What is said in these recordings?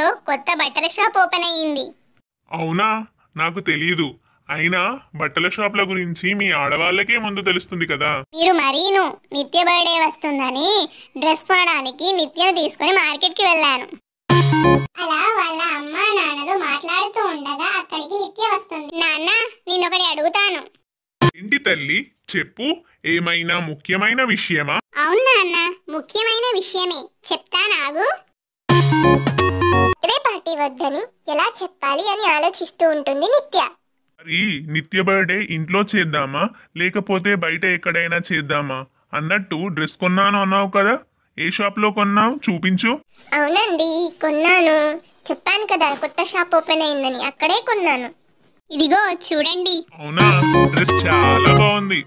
ఊర్లో కొత్త బట్టల షాప్ ఓపెన్ అయ్యింది అవునా నాకు తెలియదు అయినా బట్టల షాప్ల గురించి మీ ఆడవాళ్ళకే ముందు తెలుస్తుంది కదా మీరు మరీను నిత్య బర్త్డే వస్తుందని డ్రెస్ కొనడానికి నిత్యను తీసుకొని మార్కెట్కి వెళ్ళాను అలా వాళ్ళ అమ్మ నాన్నలు మాట్లాడుతూ ఉండగా అక్కడికి నిత్య వస్తుంది నాన్న నేనొకటి అడుగుతాను ఏంటి తల్లి చెప్పు ఏమైనా ముఖ్యమైన విషయమా అవును నాన్న ముఖ్యమైన విషయమే చెప్తా నాగు బర్త్డే పార్టీ వద్దని ఎలా చెప్పాలి అని ఆలోచిస్తూ ఉంటుంది నిత్య మరి నిత్య బర్త్డే ఇంట్లో చేద్దామా లేకపోతే బయట ఎక్కడైనా చేద్దామా అన్నట్టు డ్రెస్ కొన్నాను అన్నావు కదా ఏ షాప్లో కొన్నావు చూపించు అవునండి కొన్నాను చెప్పాను కదా కొత్త షాప్ ఓపెన్ అయిందని అక్కడే కొన్నాను ఇదిగో చూడండి అవునా డ్రెస్ చాలా బాగుంది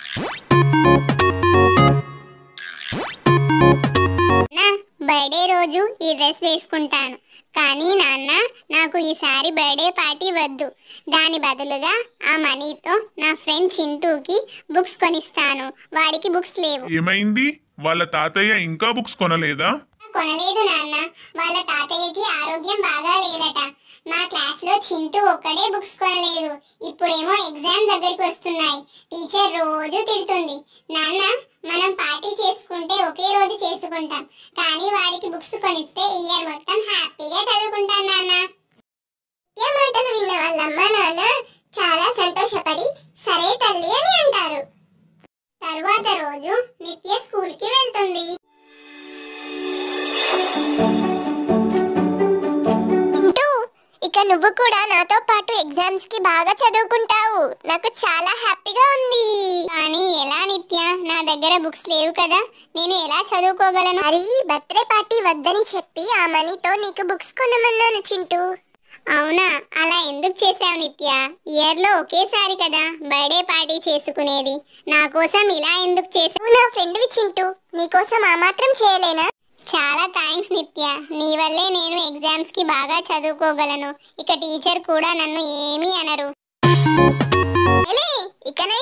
నా బర్త్డే రోజు ఈ డ్రెస్ వేసుకుంటాను కానీ నాన్న నాకు ఈసారి బర్త్డే పార్టీ వద్దు దాని బదులుగా ఆ మనీతో నా ఫ్రెండ్ చింటూకి బుక్స్ కొనిస్తాను వాడికి బుక్స్ లేవు ఏమైంది వాళ్ళ తాతయ్య ఇంకా బుక్స్ కొనలేదా కొనలేదు నాన్న వాళ్ళ తాతయ్యకి ఆరోగ్యం బాగా లేదట మా క్లాస్ లో చింటూ ఒక్కడే బుక్స్ కొనలేదు ఇప్పుడేమో ఎగ్జామ్ దగ్గరికి వస్తున్నాయి టీచర్ రోజు తిడుతుంది నాన్న మనం పార్టీ చేసుకుంటే ఒకే రోజు చేసుకుంటాం కానీ వాడికి బుక్స్ కొనిస్తే ఇయర్ మొత్తం హ్యాపీగా చదువుకుంటాం నాన్న ఏ మాటలు విన్న వాళ్ళమ్మ నాన్న చాలా సంతోషపడి సరే తల్లి అని అంటారు తరువాత రోజు నిత్య స్కూల్ కి వెళ్తుంది ఇంటూ ఇక నువ్వు కూడా నాతో పాటు ఎగ్జామ్స్ కి బాగా చదువుకుంటావు నాకు చాలా హ్యాపీగా ఉంది కానీ ఎలా నిత్య నా దగ్గర బుక్స్ లేవు కదా నేను ఎలా చదువుకోగలను మరి బర్త్డే పార్టీ వద్దని చెప్పి ఆ మనీతో నీకు బుక్స్ కొనమన్నాను చింటూ అవునా అలా ఎందుకు చేసావు నిత్య ఇయర్ లో ఒకేసారి కదా బర్త్డే పార్టీ చేసుకునేది నా కోసం ఇలా ఎందుకు చేసావు నా ఫ్రెండ్ చింటూ నీకోసం ఆ మాత్రం చేయలేనా చాలా థ్యాంక్స్ నిత్య నీ వల్లే నేను ఎగ్జామ్స్ కి బాగా చదువుకోగలను ఇక టీచర్ కూడా నన్ను ఏమీ అనరు ఏలే, ఇకనైనా